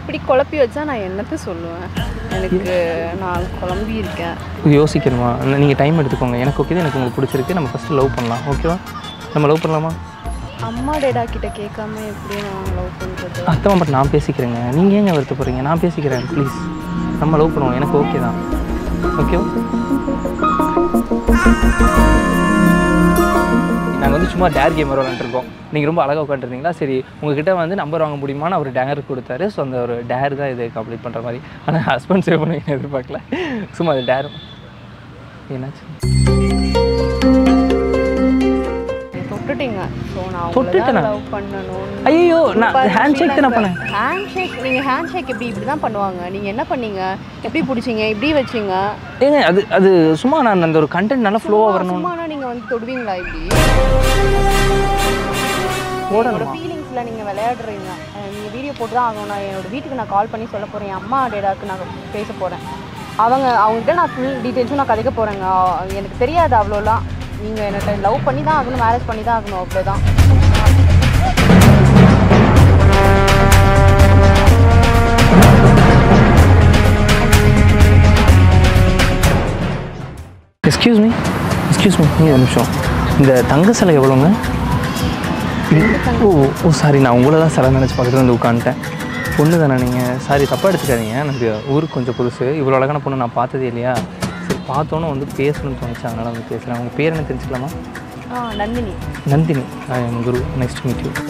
இப்படி குழப்பி வச்சா நான் என்னத்த சொல்லுவேன் எனக்கு நான் குழம்பி இருக்கேன் யோசிக்கணுமா நீங்கள் டைம் எடுத்துக்கோங்க எனக்கு ஓகே எனக்கு உங்களுக்கு பிடிச்சிருக்கு நம்ம ஃபஸ்ட்டு லவ் பண்ணலாம் ஓகேவா நம்ம லவ் பண்ணலாமா அம்மா டேடா கிட்ட கேட்காம எப்படி நான் லவ் பண்ணுறது அத்தமா பட் நான் பேசிக்கிறேங்க நீங்கள் ஏங்க வருத்தப்படுறீங்க நான் பேசிக்கிறேன் ப்ளீஸ் நம்ம லவ் பண்ணுவோம் எனக்கு ஓகே தான் ஓகேவா நாங்கள் வந்து சும்மா டேர் கேம் விளாண்டுருக்கோம் நீங்கள் ரொம்ப அழகாக உட்காந்துருந்தீங்களா சரி உங்ககிட்ட வந்து நம்பர் வாங்க முடியுமான்னு அவர் டேர் கொடுத்தாரு ஸோ அந்த ஒரு டேர் தான் இது கம்ப்ளீட் பண்ணுற மாதிரி ஆனால் ஹஸ்பண்ட் சேவ் பண்ணுவீங்க எதிர்பார்க்கல சும்மா அது டேர் என்னாச்சு தொட்டுட்டீங்க ஸோ நான் தொட்டுட்டேனா? லவ் பண்ணணும் ஐயோ நான் ஹேண்ட் ஷேக் தானே பண்ணேன் ஹேண்ட் ஷேக் நீங்கள் ஹேண்ட் ஷேக் எப்படி இப்படி தான் பண்ணுவாங்க நீங்கள் என்ன பண்ணீங்க எப்படி பிடிச்சிங்க இப்படி வச்சீங்க ஏங்க அது அது சும்மா நான் அந்த ஒரு கண்டென்ட் நல்லா ஃப்ளோவாக வரணும் சும்மானா நீங்கள் வந்து தொடுவீங்களா இப்படி என்னோட ஃபீலிங்ஸில் நீங்கள் விளையாடுறீங்க அஹ் நீங்க வீடியோ போட்டு தான் ஆகணும் நான் என்னோட வீட்டுக்கு நான் கால் பண்ணி சொல்ல போகிறேன் என் அம்மா டேடாக்கு நான் பேச போகிறேன் அவங்க அவங்ககிட்ட நான் ஃபுல் டீட்டெயில்ஸும் நான் கதைக்க போகிறேங்க எனக்கு தெரியாது அவ்வளோலாம் நீங்கள் எனக்கு லவ் பண்ணி தான் ஆகணும் மேரேஜ் பண்ணி தான் ஆகணும் அவ்வளோதான் எக்ஸ்கியூஸ் மீ எக்ஸ்கியூஸ் மீ நீ ஒரு நிமிஷம் இந்த தங்க சிலை எவ்வளோங்க ஓ ஓ சாரி நான் உங்களை தான் சிலை நினச்சி பக்கத்தில் வந்து உட்காந்துட்டேன் பொண்ணு தானே நீங்கள் சாரி தப்பாக எடுத்துக்காதீங்க எனக்கு ஊருக்கு கொஞ்சம் புதுசு இவ்வளோ அழகான பொண்ணு நான் பார்த்ததே இல்லையா சரி பார்த்தோன்னே வந்து பேசணும்னு தோணுச்சு அதனால் வந்து பேசுகிறேன் உங்கள் பேர் என்ன தெரிஞ்சுக்கலாமா ஆ நந்தினி நந்தினி என் குரு நெக்ஸ்ட் மீட் யூ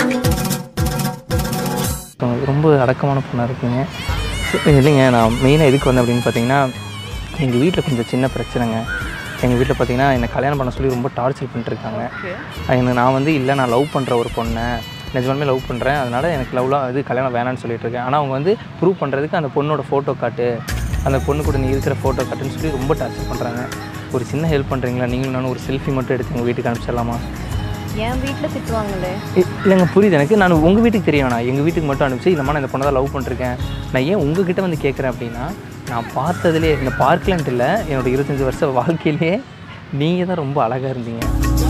ரொம்ப அடக்கமான பொண்ணாக இருக்கீங்க இல்லைங்க நான் மெயினாக எதுக்கு வந்தேன் அப்படின்னு பார்த்தீங்கன்னா எங்கள் வீட்டில் கொஞ்சம் சின்ன பிரச்சனைங்க எங்கள் வீட்டில் பார்த்தீங்கன்னா என்னை கல்யாணம் பண்ண சொல்லி ரொம்ப டார்ச்சர் பண்ணிட்டுருக்காங்க எனக்கு நான் வந்து இல்லை நான் லவ் பண்ணுற ஒரு பொண்ணை நிஜமாலுமே லவ் பண்ணுறேன் அதனால் எனக்கு லவ்லாம் இது கல்யாணம் வேணாம்னு சொல்லிட்டு இருக்கேன் ஆனால் அவங்க வந்து ப்ரூவ் பண்ணுறதுக்கு அந்த பொண்ணோட ஃபோட்டோ காட்டு அந்த பொண்ணு கூட நீ இருக்கிற ஃபோட்டோ காட்டுன்னு சொல்லி ரொம்ப டார்ச்சர் பண்ணுறாங்க ஒரு சின்ன ஹெல்ப் பண்ணுறீங்களா நீங்களும் நானும் ஒரு செல்ஃபி மட்டும் எடுத்து எங்கள் வீட்டுக்கு அனுப்பிச்சிடலாமா என் வீட்டில் திட்டுவாங்களே இ- இல்லைங்க புரியுது எனக்கு நான் உங்கள் வீட்டுக்கு தெரியும் நான் எங்கள் வீட்டுக்கு மட்டும் அனுப்பிச்சு இந்த மாதிரி நான் இந்த பொண்ணை தான் லவ் பண்ணிருக்கேன் நான் ஏன் உங்ககிட்ட வந்து கேட்குறேன் அப்படின்னா நான் பார்த்ததுலே இந்த பார்க்கலன்ட்டு இல்லை என்னோட இருபத்தஞ்சி வருஷ வாழ்க்கையிலே நீங்கள் தான் ரொம்ப அழகாக இருந்தீங்க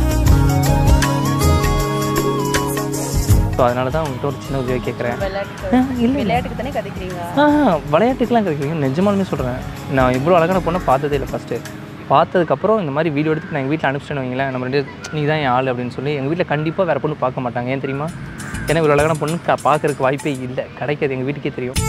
ஸோ அதனால தான் உங்கள்கிட்ட ஒரு சின்ன உதவியாக கேட்குறேன் விளையாட்டுக்கு இல்லை விளையாட்டுக்கு தானே கதைக்கிறீங்க ஆ விளையாட்டுக்கெலாம் கிடைக்கிறீங்க நிஜமாலுமே சொல்கிறேன் நான் இவ்வளோ அழகான பொண்ணை பார்த்ததே இல்லை ஃபஸ்ட்டு பார்த்ததுக்கப்புறம் இந்த மாதிரி வீடியோ எடுத்து நான் எங்கள் வீட்டில் அனுப்பிச்சிட்டேன்னு வைங்களேன் நம்ம ரெண்டு நீ தான் என் ஆள் அப்படின்னு சொல்லி எங்கள் வீட்டில் கண்டிப்பாக வேறு பொண்ணு பார்க்க மாட்டாங்க ஏன் தெரியுமா ஏன்னா இவ்வளோ அழகான பொண்ணு க பார்க்கறதுக்கு வாய்ப்பே இல்லை கிடைக்காது எங்கள் வீட்டுக்கே தெரியும்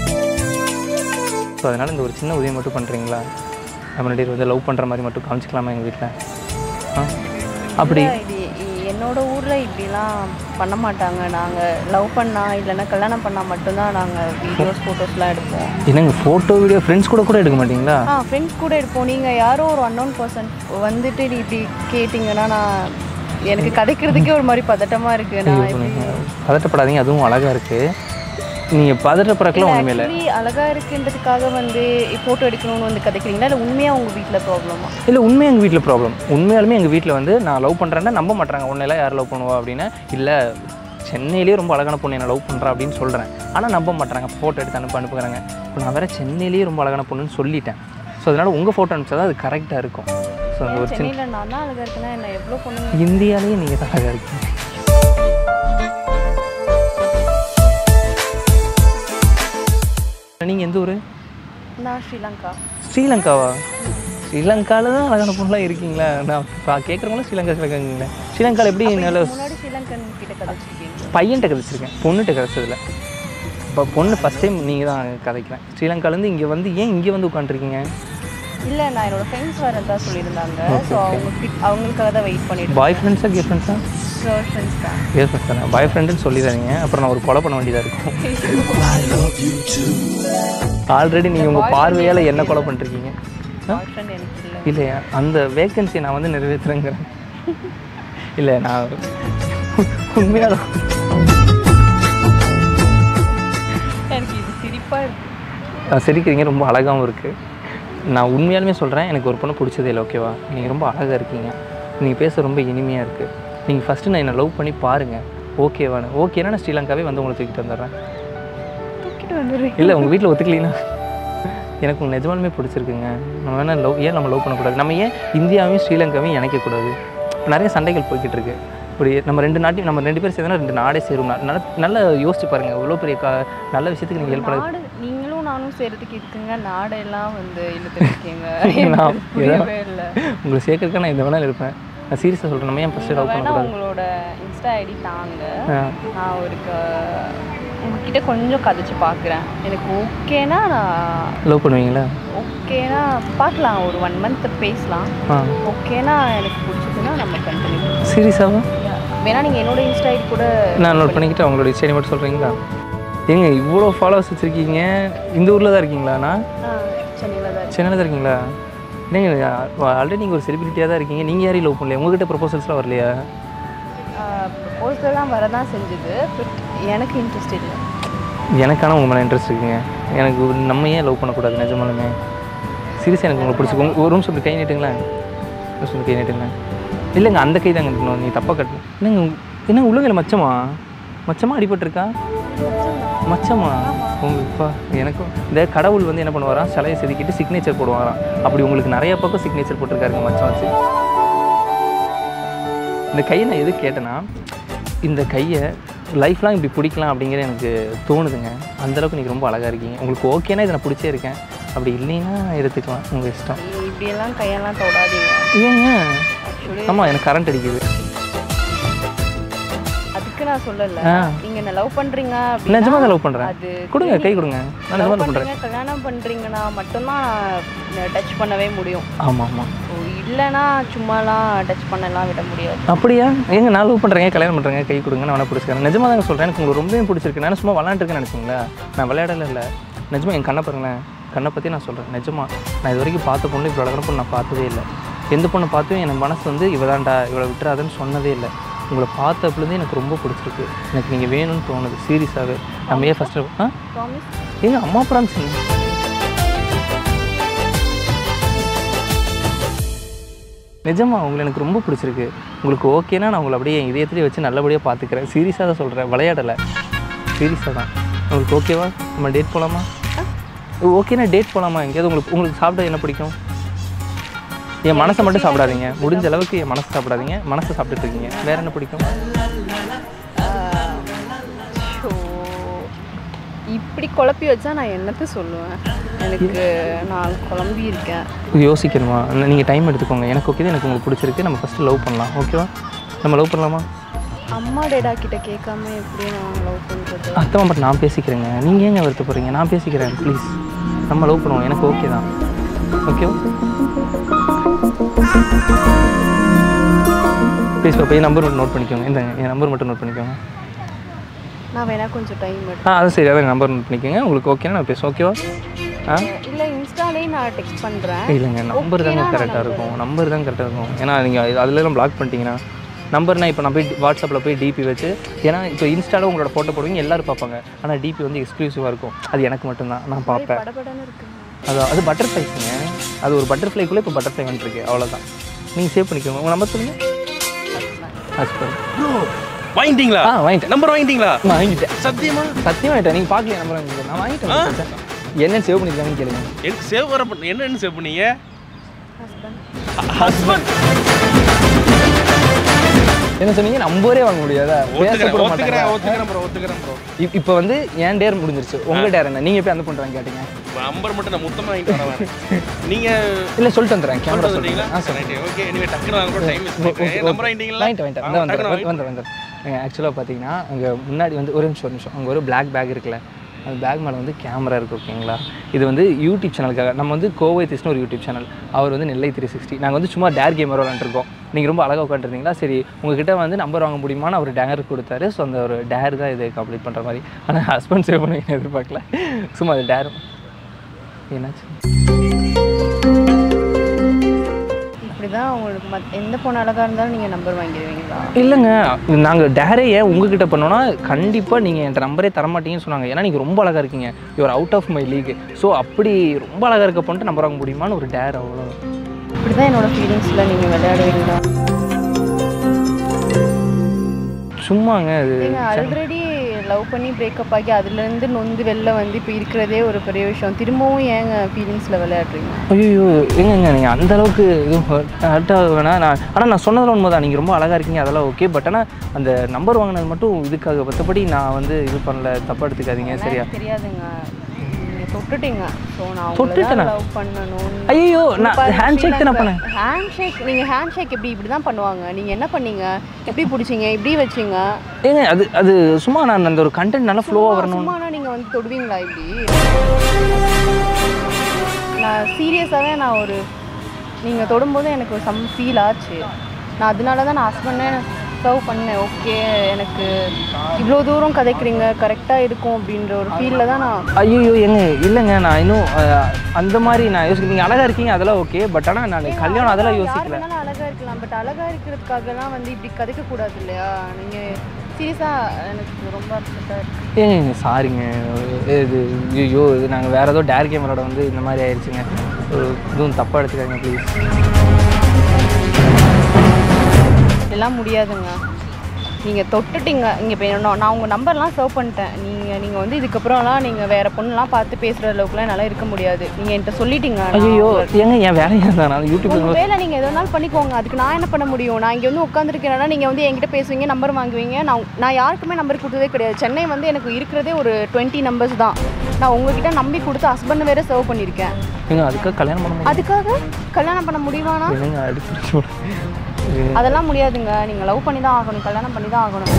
ஸோ அதனால் இந்த ஒரு சின்ன உதவி மட்டும் பண்ணுறீங்களா நம்ம ரெண்டு பேரும் வந்து லவ் பண்ணுற மாதிரி மட்டும் காமிச்சிக்கலாமா எங்கள் வீட்டில் ஆ அப்படி இல்ல, இது இ- என்னோட ஊர்ல இப்படிலாம் பண்ண மாட்டாங்க நாங்க லவ் பண்ணா இல்லைன்னா கல்யாணம் பண்ணா மட்டும்தான் நாங்க வீடியோஸ் போட்டோஸ்லாம் எடுப்போம் என்னங்க ஃபோட்டோ வீடியோ ஃப்ரெண்ட்ஸ் கூட கூட எடுக்க மாட்டீங்களா ஆ ஃப்ரெண்ட்ஸ் கூட எடுப்போம் நீங்க யாரோ ஒரு அன்னோன் பர்சன் வந்துட்டு நீ இப்படி கேட்டிங்கன்னா நான் எனக்கு கதைக்கிறதுக்கே ஒரு மாதிரி பதட்டமா இருக்கு நான் எப்படி பதட்டப்படாதீங்க அதுவும் அழகாக இருக்குது நீங்கள் பதட்டப்படக்கலாம் ஒன்றுமே இல்லை ஆக்சுவலி அழகா இருக்குன்றதுக்காக வந்து போட்டோ எடுக்கணும்னு வந்து கதைக்கிறீங்களா இல்லை உண்மையா உங்க வீட்டில் ப்ராப்ளமா இல்லை உண்மையாக எங்கள் வீட்டில் ப்ராப்ளம் உண்மையாலுமே எங்கள் வீட்டில் வந்து நான் லவ் பண்ணுறேன்னா நம்ப மாட்டாங்க உன்னையெல்லாம் யார் லவ் பண்ணுவா அப்படின்னா இல்லை சென்னையிலேயே ரொம்ப அழகான பொண்ணு என்ன லவ் பண்ணுறா அப்படின்னு சொல்கிறேன் ஆனால் நம்ப மாட்டாங்க ஃபோட்டோ எடுத்து அனுப்ப அனுப்புகிறாங்க இப்போ நான் வேறு சென்னையிலேயே ரொம்ப அழகான பொண்ணுன்னு சொல்லிட்டேன் ஸோ அதனால் உங்கள் ஃபோட்டோ அனுப்பிச்சா தான் அது கரெக்டாக இருக்கும் ஸோ அந்த ஒரு சின்ன சென்னையில் நான் தான் அழகா இருக்கேன்னா என்ன எவ்வளோ பொண்ணுங்க இந்தியாலேயே நீங்கள் தான் அழகாக இருக்கீங்க நீங்கள் எந்த ஊர் நான் ஸ்ரீலங்கா ஸ்ரீலங்காவா ஸ்ரீலங்காவில் தான் அழகான பொண்ணுலாம் இருக்கீங்களா நான் பா கேட்குறவங்களும் ஸ்ரீலங்கா ஸ்ரீலங்காங்களே ஸ்ரீலங்காவில் எப்படி நல்ல முன்னாடி ஸ்ரீலங்கன் கிட்ட கதைச்சிருக்கீங்க பையன்கிட்ட கதைச்சிருக்கேன் பொண்ணுகிட்ட கதைச்சதில்ல இப்போ பொண்ணு ஃபஸ்ட் டைம் நீங்கள் தான் கதைக்கிறேன் ஸ்ரீலங்காலேருந்து இங்கே வந்து ஏன் இங்கே வந்து உட்காந்துருக்கீங்க இல்லை நான் என்னோட ஃப்ரெண்ட்ஸ் வரதா சொல்லியிருந்தாங்க ஸோ அவங்க கிட்ட- அவங்களுக்காக தான் வெயிட் பண்ணிட்டு பாய் ஃப்ரெண்ட்ஸா கேர்ள் ஃப்ரெண்ட்ஸா கேர்ள் ஃப்ரெண்ட்ஸ் தான் கேர்ள் ஃப்ரெண்ட்ஸ் தானே பாய் ஃப்ரெண்டுன்னு சொல்லிடுறீங்க அப்புறம் நான் ஒரு கொலை பண்ண வேண்டியதாக இருக்கும் ஆல்ரெடி நீங்கள் உங்கள் பார்வையால் என்ன கொலை பண்ணிருக்கீங்க பாய் ஃப்ரெண்ட் எனக்கு இல்லை இல்லையா அந்த வேக்கன்சி நான் வந்து நிறைவேற்றுறேங்கிறேன் இல்லை நான் உண்மையாக எனக்கு இது சிரிப்பாக இருக்கு நான் சிரிக்கிறீங்க ரொம்ப அழகாகவும் இருக்குது நான் உண்மையாலுமே சொல்கிறேன் எனக்கு ஒரு பொண்ணு பிடிச்சதே இல்லை ஓகேவா நீங்கள் ரொம்ப அழகாக இருக்கீங்க நீங்கள் பேச ரொம்ப இனிமையாக இருக்குது நீங்கள் ஃபஸ்ட்டு நான் என்னை லவ் பண்ணி பாருங்கள் ஓகேவானு ஓகேனா நான் ஸ்ரீலங்காவே வந்து உங்களை தூக்கிட்டு வந்துடுறேன் தூக்கிட்டு வந்துடுறேன் இல்லை உங்கள் வீட்டில் ஒத்துக்கலீங்கன்னா எனக்கு உங்க நிஜமாலுமே பிடிச்சிருக்குங்க நம்ம வேணா லவ் ஏன் நம்ம லவ் பண்ணக்கூடாது நம்ம ஏன் இந்தியாவையும் ஸ்ரீலங்காவையும் இணைக்கக்கூடாது நிறைய சண்டைகள் போய்கிட்டு இருக்கு இப்படி நம்ம ரெண்டு நாட்டையும் நம்ம ரெண்டு பேரும் சேர்ந்தா ரெண்டு நாடே சேரும் நல்ல நல்லா யோசிச்சு பாருங்க இவ்வளோ பெரிய கா நல்ல விஷயத்துக்கு நீங்கள் ஹெல்ப் பண்ண நாடு நீங்களும் நானும் சேர்றதுக்கு இருக்குங்க நாடெல்லாம் வந்து இழுத்துருக்கீங்க நான் எனக்கு புரியவே இல்லை உங்களை சேர்க்கறதுக்கு நான் இந்த வேணாலும் இருப்பேன் நான் சீரியஸாக சொல்கிறேன் நம்ம ஏன் ஃபஸ்ட்டு லவ் வேணா பண்ணக்கூடாது உங்களோட இன்ஸ்டா ஐடி தாங்க ஆ நான் ஒரு க- உங்ககிட்ட கொஞ்சம் கதைச்சு பார்க்குறேன் எனக்கு ஓகேனா நான் லவ் பண்ணுவீங்களா ஓகேனா பார்க்கலாம் ஒரு ஒன் மந்த் பேசலாம் ஆ ஓகேனா எனக்கு பிடிச்சதுன்னா நம்ம கண்டினியூ பண்ணலாம் சீரியஸாவா வேணா நீங்கள் என்னோட இன்ஸ்டா ஐடி கூட நான் நோட் பண்ணிக்கிட்டு அவங்களோட சைடி மட்டும் சொல்கிறீங்களா ஏங்க இவ்வளோ ஃபாலோவர்ஸ் வச்சுருக்கீங்க இந்த ஊரில் தான் இருக்கீங்களாண்ணா ஆ சென்னையில் தான் இருக்கு. சென்னையில் தான் இருக்கீங்களா இல்லைங்க ஆல்ரெடி நீங்கள் ஒரு செலிபிரிட்டியாக தான் இருக்கீங்க நீங்கள் யாரையும் லவ் பண்ணலையா உங்ககிட்ட ப்ரொபோசல்ஸ்லாம் வரலையா ப்ரொபோசல்லாம் வரதான் செஞ்சது பட் எனக்கு இன்ட்ரெஸ்ட் இல்லை எனக்கான உங்கள் மேலே இன்ட்ரெஸ்ட் இருக்குங்க எனக்கு ஒரு- நம்ம ஏன் லவ் பண்ணக்கூடாது நிஜமாலுமே சீரியஸாக எனக்கு உங்களுக்கு பிடிச்சிருக்கு உங்க- ஒரு நிமிஷம் இப்படி கை நீட்டுங்களேன் ஒரு நிமிஷம் இப்படி கை நீட்டுங்களேன் இல்லைங்க அந்த கை தாங்க நீட்டணும் நீ தப்பாக கட்டணும் என்னங்க உங்க- என்ன உள்ளங்கையில் மச்சமா மச்சமா அடிபட்டிருக்கா மச்சமா உங்க இப்போ எனக்கும் இந்த கடவுள் வந்து என்ன பண்ணுவாராம் சிலையை செதுக்கிட்டு சிக்னேச்சர் போடுவாராம் அப்படி உங்களுக்கு நிறைய பக்கம் சிக்னேச்சர் போட்டிருக்காருங்க மச்சம் வச்சு இந்த கையை நான் எது கேட்டேன்னா இந்த கையை லைஃப்லாம் இப்படி பிடிக்கலாம் அப்படிங்கிற எனக்கு தோணுதுங்க அந்தளவுக்கு நீங்கள் ரொம்ப அழகாக இருக்கீங்க உங்களுக்கு ஓகேனா இதை நான் பிடிச்சே இருக்கேன் அப்படி இல்லைன்னா எடுத்துக்கலாம் உங்கள் இஷ்டம் இப்படியெல்லாம் கையெல்லாம் தொடாதீங்க ஏங்க ஆக்சுவலி ஆமாம் எனக்கு கரண்ட் அடிக்குது அதுக்கு நான் சொல்லல ஆ. நீங்க என்ன லவ் பண்றீங்க நிஜமாக தான் லவ் பண்ணுறேன் அது கொடுங்க கை கொடுங்க நான் லவ் நிஜமாக லவ் பண்ணுறேன் பண்றீங்க கல்யாணம் பண்றீங்கன்னா மட்டும்தான் டச் பண்ணவே முடியும் ஆமாம் ஆமாம் So, இல்லைன்னா சும்மாலாம் டச் பண்ணலாம் விட முடியாது அப்படியா ஏங்க நான் லவ் பண்ணுறேங்க கல்யாணம் பண்ணுறேங்க கை கொடுங்க நான் வேணா பிடிச்சிக்கிறேன் நிஜமாக தாங்க சொல்கிறேன் எனக்கு உங்களுக்கு ரொம்பவே பிடிச்சிருக்கு நான் சும்மா விளாண்டுருக்கேன்னு நினச்சிங்களா நான் விளையாடல இல்லை நிஜமா என் கண்ணை பாருங்களேன் கண்ணை பற்றி நான் சொல்கிறேன் நிஜமா நான் இது வரைக்கும் பார்த்த பொண்ணு இவ்வளோ அழகான பொண்ணு நான் பார்த்ததே இல்லை எந்த பொண்ணை பார்த்தும் என் மனசு வந்து இவதான்டா இவளை விட்டுறாதுன்னு சொன்னதே இல்லை உங்களை பார்த்தப்பலேருந்து எனக்கு ரொம்ப பிடிச்சிருக்கு எனக்கு நீங்கள் வேணும்னு தோணுது சீரியஸாகவே நம்ம ஏன் ஃபஸ்ட்டு ஆ ப்ராமிஸ் ஏங்க அம்மா ப்ராமிஸ் நிஜமா உங்களை எனக்கு ரொம்ப பிடிச்சிருக்கு உங்களுக்கு ஓகேனா நான் உங்களை அப்படியே என் இதயத்திலே வச்சு நல்லபடியாக பார்த்துக்கிறேன் சீரியஸாக தான் சொல்கிறேன் விளையாடலை சீரியஸாக தான் உங்களுக்கு ஓகேவா நம்ம டேட் போகலாமா ஓகேனா டேட் போகலாமா எங்கேயாவது உங்களுக்கு உங்களுக்கு சாப்பிட என்ன பிடிக்கும் என் மனசை மட்டும் சாப்பிடாதீங்க முடிஞ்ச அளவுக்கு என் மனசை சாப்பிடாதீங்க மனசை சாப்பிட்டுட்டு இருக்கீங்க வேற என்ன பிடிக்கும் ஸோ இப்படி குழப்பி வச்சா நான் என்னத்த சொல்லுவேன் எனக்கு நான் குழம்பி இருக்கேன் யோசிக்கணுமா நீங்கள் டைம் எடுத்துக்கோங்க எனக்கு ஓகே எனக்கு உங்களுக்கு பிடிச்சிருக்கு நம்ம ஃபஸ்ட்டு லவ் பண்ணலாம் ஓகேவா நம்ம லவ் பண்ணலாமா அம்மா டேடா கிட்ட கேட்காம எப்படி நான் லவ் பண்றது அத்தமா பட் நான் பேசிக்கிறேங்க நீங்கள் ஏங்க வருத்தப்படுறீங்க நான் பேசிக்கிறேன் ப்ளீஸ் நம்ம லவ் பண்ணுவோம் எனக்கு ஓகே தான் ஓகேவா ப்ளீஸ் பாப்பா என் நம்பர் மட்டும் நோட் பண்ணிக்கோங்க இந்த என் நம்பர் மட்டும் நோட் பண்ணிக்கோங்க நான் வேணா கொஞ்சம் டைம் எடுத்து ஆ அது சரி அதான் நம்பர் நோட் பண்ணிக்கோங்க உங்களுக்கு ஓகேனா நான் பேசுவேன் ஓகேவா ஆ இல்லை இன்ஸ்டாலே நான் டெக்ஸ்ட் பண்ணுறேன் இல்லைங்க நம்பர் தாங்க கரெக்டாக இருக்கும் நம்பர் தான் கரெக்டாக இருக்கும் ஏன்னா நீங்கள் அதுலலாம் பிளாக் பண்ணிட்டீங்கன்னா நம்பர்னா இப்போ நான் போய் வாட்ஸ்அப்பில் போய் டிபி வச்சு ஏன்னா இப்போ இன்ஸ்டாவில் உங்களோட ஃபோட்டோ போடுவீங்க எல்லாரும் பார்ப்பாங்க ஆனால் டிபி வந்து எக்ஸ்க்ளூசிவாக இருக்கும் அது எனக்கு மட்டும்தான் நான் பார்ப்பேன் படபடன்னு இருக்குங்க அது அது பட்டர்ஃப்ளைஸுங்க அது ஒரு பட்டர்ஃப்ளைக்குள்ளே இப்போ பட்டர்ஃப்ளை வந்துருக்கு அவ்வளோதான் நீங்கள் சேவ் பண்ணிக்கோங்க உங்கள் நம்பர் சொல்லுங்கள் ஹஸ்பண்ட் ப்ரோ வாங்கிட்டீங்களா ஆ வாங்கிட்டேன் நம்பர் வாங்கிட்டீங்களா வாங்கிட்டேன் சத்தியமா சத்தியமாக வாங்கிட்டேன் நீங்கள் பார்க்கலையா நம்பர் வாங்கிட்டேன் நான் வாங்கிட்டேன் என்ன சேவ் பண்ணியிருக்காங்கன்னு கேளுங்க எனக்கு சேவ் வர பண்ண என்னன்னு சேவ் பண்ணீங்க ஹஸ்பண்ட் ஹஸ்பண்ட் என்ன சொன்னீங்க நம்பரே வாங்க முடியாதா பேச ஒத்துக்கிறேன் கூட ஒத்துக்கிறேன் மாட்டாங்க ஒத்துக்கிறேன் ப்ரோ ஒத்துக்கிறேன் ப்ரோ இப்- இப்போ வந்து என் டேர் முடிஞ்சிருச்சு உங்க டேர் என்ன நீங்க போய் அந்த பண்ணுறாங்க கேட்டீங்க நம்பர் மட்டும் நான் மொத்தமா வாங்கிட்டு வரேன் நீங்க இல்ல சொல்லிட்டு வந்துடுறேன் கேமரா சொல்லிட்டு சொல்லிட்டீங்களா வந்தீங்களா ஓகே எனிவே டக்குனு நான் கூட டைம் வேஸ்ட் பண்ணுறேன் நம்பர் வாங்கிட்டீங்களா வாங்கிட்டு வாங்கிட்டேன் ஆ, இந்த வந்து டக்குனு வாங்கிட்டு வந்து வந்து ஆக்சுவலாக பார்த்தீங்கன்னா அங்கே முன்னாடி வந்து ஒரு நிமிஷம் ஒரு நிமிஷம் அங்கே ஒரு பிளாக் பேக் இருக்குல்ல அந்த பேக் மேலே வந்து கேமரா இருக்குது ஓகேங்களா இது வந்து யூடியூப் சேனலுக்காக நம்ம வந்து கோவை திஸ்னு ஒரு யூடியூப் சேனல் அவர் வந்து நெல்லை த்ரீ சிக்ஸ்டி நாங்கள் வந்து சும்மா டேர் கேமர் விளாண்டுருக்கோம் நீங்கள் ரொம்ப அழகாக உட்காந்துருந்தீங்களா சரி உங்ககிட்ட வந்து நம்பர் வாங்க முடியுமான்னு அவர் டேர் கொடுத்தாரு ஸோ அந்த ஒரு டேர் தான் இது கம்ப்ளீட் பண்ணுற மாதிரி ஆனால் ஹஸ்பண்ட் சேவ் பண்ணி எதிர்பார்க்கல சும்மா அது டேர் என்னாச்சு இப்படி தான் உங்களுக்கு மத் எந்த பொண்ணு அழகாக இருந்தாலும் நீங்கள் நம்பர் வாங்கிடுவீங்களா இல்லைங்க நாங்கள் டேரே ஏன் உங்ககிட்ட பண்ணோன்னா கண்டிப்பாக நீங்கள் என்கிட்ட நம்பரே தரமாட்டீங்கன்னு சொன்னாங்க ஏன்னா நீங்கள் ரொம்ப அழகாக இருக்கீங்க your out of my league so அப்படி ரொம்ப அழகாக இருக்க பண்ணிட்டு நம்பர் வாங்க முடியுமான்னு ஒரு டேர் அவ்வளோ இப்படி தான் என்னோட ஃபீலிங்ஸில் நீங்கள் விளையாடுவீங்களா சும்மாங்க அது நீங்கள் ஆல்ரெடி லவ் பண்ணி பிரேக்கப் ஆகி அதுலேருந்து நொந்து வெளில வந்து இப்போ இருக்கிறதே ஒரு பெரிய விஷயம் திரும்பவும் ஏங்க ஃபீலிங்ஸில் விளையாடுறீங்க ஐயோ எங்கங்க நீங்கள் அந்த அளவுக்கு இதுவும் ஹர்ட் ஆக வேணாம் நான் ஆனால் நான் சொன்னதில் உண்மை தான் நீங்கள் ரொம்ப அழகாக இருக்கீங்க அதெல்லாம் ஓகே பட் ஆனால் அந்த நம்பர் வாங்கினது மட்டும் இதுக்காக மற்றபடி நான் வந்து இது பண்ணல தப்பாக எடுத்துக்காதீங்க சரியா எனக்கு தெரியாதுங்க நீங்கள் தொட்டுட்டீங்க ஸோ நான் தொட்டுட்டேனா? உங்களை லவ் பண்ணணும் ஐயோ நான் ஹேண்ட் ஷேக் தான் பண்ணேன் ஹேண்ட் ஷேக் நீங்கள் ஹேண்ட் ஷேக் எப்படி இப்படி தான் பண்ணுவாங்க நீங்கள் என்ன பண்ணீங்க எப்படி பிடிச்சிங்க இப்படி வச்சீங்க ஏங்க அது அது சும்மா நான் அந்த ஒரு கண்டென்ட் நல்லா ஃப்ளோவாக வரணும் சும்மானா நீங்கள் வந்து தொடுவீங்களா இப்படி நான் சீரியஸாகவே நான் ஒரு நீங்கள் தொடும்போது எனக்கு ஒரு சம் ஃபீல் ஆச்சு நான் அதனால தான் நான் ஹஸ்பண்டை சர்வ் பண்ணேன் ஓகே எனக்கு இவ்வளோ தூரம் கதைக்கிறீங்க கரெக்டாக இருக்கும் அப்படின்ற ஒரு ஃபீலில் தான் நான் ஐயோ ஏங்க இல்லைங்க நான் இன்னும் அஹ், அந்த மாதிரி நான் யோசிக்க நீங்கள் அழகாக இருக்கீங்க அதெல்லாம் ஓகே பட் ஆனால் நான் கல்யாணம் அதெல்லாம் யார் யோசிக்கல வேணாலும் அழகா இருக்கலாம் பட் அழகா இருக்கிறதுக்காகலாம் வந்து இப்படி கதைக்க கூடாது இல்லையா நீங்க சீரியஸா எனக்கு ரொம்ப அப்செட்டாக இருக்கு ஏங்க சாரிங்க இது ஐயோ இது நாங்கள் வேறு ஏதோ டேர் கேம் விளாட வந்து இந்த மாதிரி ஆயிடுச்சுங்க ஒரு இதுவும் தப்பாக எடுத்துக்காங்க ப்ளீஸ் இதெல்லாம் முடியாதுங்க நீங்க தொட்டுட்டீங்க இங்க இப்போ என்ன நான் உங்க நம்பர்லாம் சர்வ் பண்ணிட்டேன் நீங்க நீங்க வந்து இதுக்கப்புறம்லாம் நீங்க வேற பொண்ணுலாம் பார்த்து பேசுற அளவுக்குலாம் என்னால இருக்க முடியாது நீங்க என்கிட்ட சொல்லிட்டீங்க நான் ஐயோ உங்களை- ஏங்க என் வேலையாக தான் நான் யூடியூப்ல உங்க வேலை நீங்க எதனாலும் பண்ணிக்கோங்க அதுக்கு நான் என்ன பண்ண முடியும் நான் இங்க வந்து உட்காந்துருக்கேன்னா நீங்க வந்து என்கிட்ட பேசுவீங்க நம்பர் வாங்குவீங்க நான் நான் யாருக்குமே நம்பர் கொடுத்ததே கிடையாது சென்னை வந்து எனக்கு இருக்கிறதே ஒரு டுவெண்ட்டி நம்பர்ஸ் தான் நான் உங்ககிட்ட நம்பி கொடுத்து ஹஸ்பண்ட் வேற சர்வ் பண்ணியிருக்கேன் ஏங்க அதுக்காக கல்யாணம் பண்ண முடியும் அதுக்காக கல்யாணம் பண்ண முடியுமானா என்னங்க அடிச்சு அதெல்லாம் முடியாதுங்க நீங்க லவ் பண்ணி தான் ஆகணும் கல்யாணம் பண்ணி தான் ஆகணும்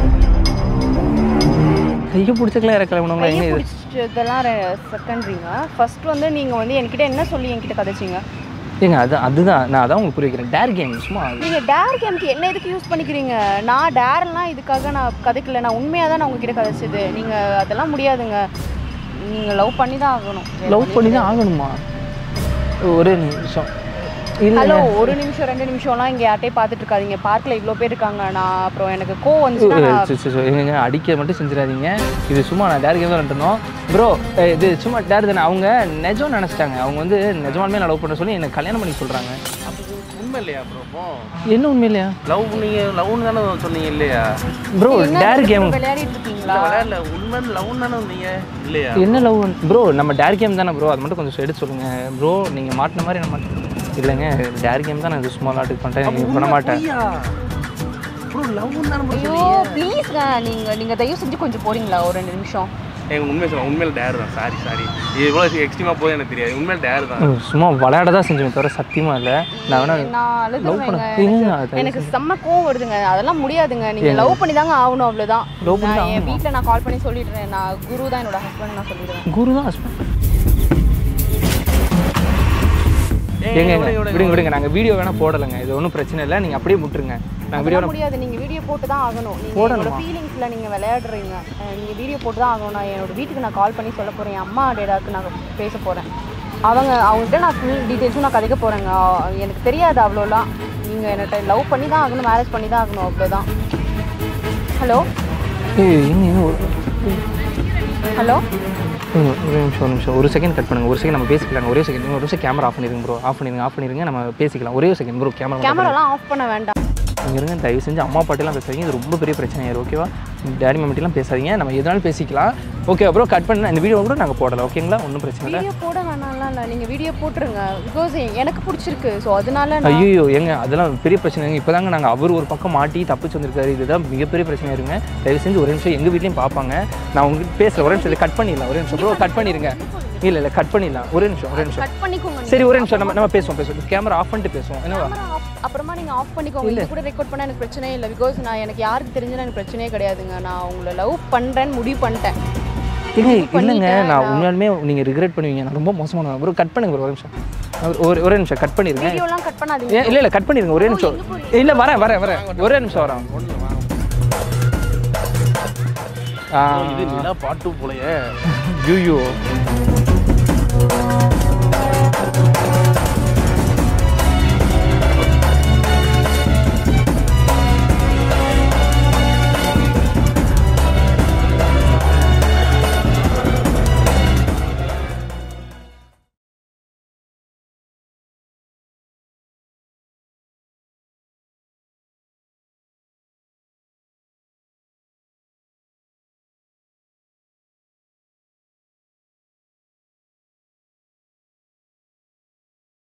கையை பிடிச்சக்கலாம் யாரை கல்யாணம் பண்ணுவாங்களா கையை எங்க இது பிடிச்சதெல்லாம் செகண்ட்ரிங்க ஃபர்ஸ்ட் வந்து நீங்க வந்து என்கிட்ட என்ன சொல்லி என்கிட்ட கதைச்சிங்க ஏங்க அது அதுதான் நான் அதான் உங்களுக்கு புரிய வைக்கிறேன் டேர் கேம் சும்மா அது. நீங்க டேர் கேம்க்கு என்ன எதுக்கு யூஸ் பண்ணிக்கிறீங்க நான் டேர்லாம் இதுக்காக நான் கதைக்கல நான் உண்மையாக தான் நான் உங்ககிட்ட கதைச்சது நீங்க அதெல்லாம் முடியாதுங்க நீங்க லவ் பண்ணி தான் ஆகணும் லவ் பண்ணி தான் ஆகணுமா ஒரே நிமிஷம் இல்லை ஹலோ ஒரு நிமிஷம் ரெண்டு நிமிஷம்லாம் இங்கே யார்ட்டையும் பார்த்துட்டு இருக்காதீங்க பார்க்கில் இவ்வளோ பேர் இருக்காங்க நான் அப்புறம் எனக்கு கோ வந்துச்சுன்னா நான் எங்க அடிக்க மட்டும் செஞ்சிடாதீங்க இது சும்மா நான் டேர் கேம் தான் இருந்தோம் ப்ரோ இது சும்மா டேர் தானே அவங்க நிஜம் நினச்சிட்டாங்க அவங்க வந்து நிஜமாலுமே நான் லவ் பண்ண சொல்லி எனக்கு கல்யாணம் பண்ணி சொல்கிறாங்க அப்போ உண்மை இல்லையா ப்ரோ அப்போ என்ன உண்மை இல்லையா லவ் நீங்க லவ்னு தானே சொன்னீங்க இல்லையா ப்ரோ என்ன டேர் கேம் விளையாடிட்டு இருக்கீங்களா விளையாடல உண்மை லவ் தானே வந்தீங்க இல்லையா என்ன லவ் ப்ரோ நம்ம டேர் கேம் தானே ப்ரோ அது மட்டும் கொஞ்சம் எடுத்து சொல்லுங்க ப்ரோ நீங்கள் மாட்டின மாதிரி நம்ம இல்லைங்க டேர் கேம் தான் நான் இது சும்மா விளாட்டுக்கு பண்ணிட்டேன் நீங்கள் பண்ண மாட்டேன் ப்ரோ லவ் தானே bro ஐயோ ப்ளீஸ்ங்க நீங்கள் நீங்கள் தயவு செஞ்சு கொஞ்சம் போறீங்களா ஒரு ரெண்டு நிமிஷம் எங்க உண்மையை சொல்ல உண்மையில டேர் தான் சாரி சாரி இது இவ்வளோ எக்ஸ்ட்ரீமாக போகுது எனக்கு தெரியாது உண்மையில டேர் தான் ம், சும்மா விளையாட தான் செஞ்சேன் தவிர சத்தியமாக இல்லை நான் வேணா நான் லவ் பண்ண அழுதுருவேங்க ஏங்க அது எனக்கு செம்ம கோவம் வருதுங்க அதெல்லாம் முடியாதுங்க நீங்க லவ் பண்ணி தாங்க ஆகணும் அவ்வளவுதான் Love பண்ணி நான் தான் என் வீட்ல நான் கால் பண்ணி சொல்லிடுறேன் நான் குரு தான் என்னோட ஹஸ்பண்ட் நான் சொல்லிடுவேன் குரு தான் husband. ஏங்க ஏங்க, விடுங்க விடுங்க நாங்கள் வீடியோ வேணால் போடலைங்க இது ஒன்றும் பிரச்சனை இல்லை நீங்கள் அப்படியே விட்டுருங்க நாங்கள் வீடியோ அதெல்லாம் முடியாது நீங்க வீடியோ போட்டு தான் ஆகணும் நீங்க போடணுமா? என்னோட ஃபீலிங்ஸ்ல நீங்க விளையாடுறீங்க அஹ் நீங்க வீடியோ போட்டு தான் ஆகணும் நான் என்னோட வீட்டுக்கு நான் கால் பண்ணி சொல்ல போறேன் என் அம்மா டேடாக்கு நான் பேச போறேன் அவங்க அவங்ககிட்ட நான் ஃபுல் டீட்டெயில்ஸும் நான் கதைக்க போறேங்க அஹ் எனக்கு தெரியாது அவ்வளோலாம் நீங்க என்கிட்ட லவ் பண்ணி தான் ஆகணும் மேரேஜ் பண்ணி தான் ஆகணும் அவ்வளோதான் ஹலோ ஏய் ஏங்க ஏங்க ஒரு ஹலோ ஏங்க, ஒரு நிமிஷம் ஒரு நிமிஷம் ஒரு செகண்ட் கட் பண்ணுங்க ஒரு செகண்ட் நம்ம பேசிக்கலாம் ஒரே செகண்ட் ஒரு நிமிஷம் கேமரா ஆஃப் பண்ணிருங்க ப்ரோ ஆஃப் பண்ணிருங்க ஆஃப் பண்ணிருங்க நம்ம பேசிக்கலாம் ஒரே செகண்ட் ப்ரோ கேமரா கேமராலாம் ஆஃப் பண்ண வேண்டாம் இங்கே இருங்க தயவு செஞ்சு அம்மா பாட்டிலாம் பேசாதீங்க இது ரொம்ப பெரிய பிரச்சனை ஆயிரும் ஓகேவா டேடி மம்மிட்டிலாம் பேசாதீங்க நம்ம எதனாலும் பேசிக்கலாம் ஓகே அப்புறம் கட் பண்ண இந்த வீடியோ கூட நாங்கள் போடலாம் ஓகேங்களா ஒன்றும் பிரச்சனை இல்லை வீடியோ போட வேணாம்லாம் இல்லை நீங்கள் வீடியோ போட்டுருங்க பிகாஸ் எனக்கு பிடிச்சிருக்கு ஸோ அதனால நான் ஐயோ ஏங்க அதெல்லாம் பெரிய பிரச்சனைங்க இப்போ தாங்க நாங்கள் அவர் ஒரு பக்கம் மாட்டி தப்பிச்சு வந்திருக்காரு இதுதான் மிகப்பெரிய பிரச்சனையா இருங்க தயவு செஞ்சு ஒரு நிமிஷம் எங்கள் வீட்லையும் பார்ப்பாங்க நான் உங்ககிட்ட பேசுகிறேன் ஒரு நிமிஷம் கட் பண்ணிடலாம் ஒரு நிமிஷம் ப்ரோ கட் பண்ணிடுங்க இல்லை இல்லை கட் பண்ணிடலாம் ஒரு நிமிஷம் ஒரு நிமிஷம் கட் பண்ணிக்கோங்க சரி ஒரு நிமிஷம் நம்ம நம்ம பேசுவோம் பேசுவோம் கேமரா ஆஃப் பண்ணிட்டு பேசுவோம் என்னவா camera off- அப்புறமா நீங்கள் ஆஃப் பண்ணிக்கோங்க இது கூட ரெக்கார்ட் பண்ண எனக்கு பிரச்சனையே இல்லை பிகாஸ் நான் எனக்கு யாருக்கு தெரிஞ்சுனா எனக்கு பிரச்சனையே கிடையாதுங்க நான் உங்களை லவ் பண்ணுறேன்னு முடிவு பண்ணிட்டேன் ஏங்க இல்லைங்க பண்ணிட்டேன் நான் உண்மையாலுமே நீங்கள் ரிக்ரெட் பண்ணுவீங்க நான் ரொம்ப மோசமான ப்ரோ கட் பண்ணுங்க bro, ஒரு நிமிஷம் ஒரு- ஒரு ஒரு நிமிஷம் கட் பண்ணிடுங்க வீடியோலாம் கட் பண்ணாதீங்க ஏன் இல்லை இல்லை கட் பண்ணிடுங்க ஒரே நிமிஷம் இல்லை வரேன் வரேன் வரேன் ஒரே நிமிஷம் வரேன் ஆ இது நிலா பாட்டு போலயே ஐயோ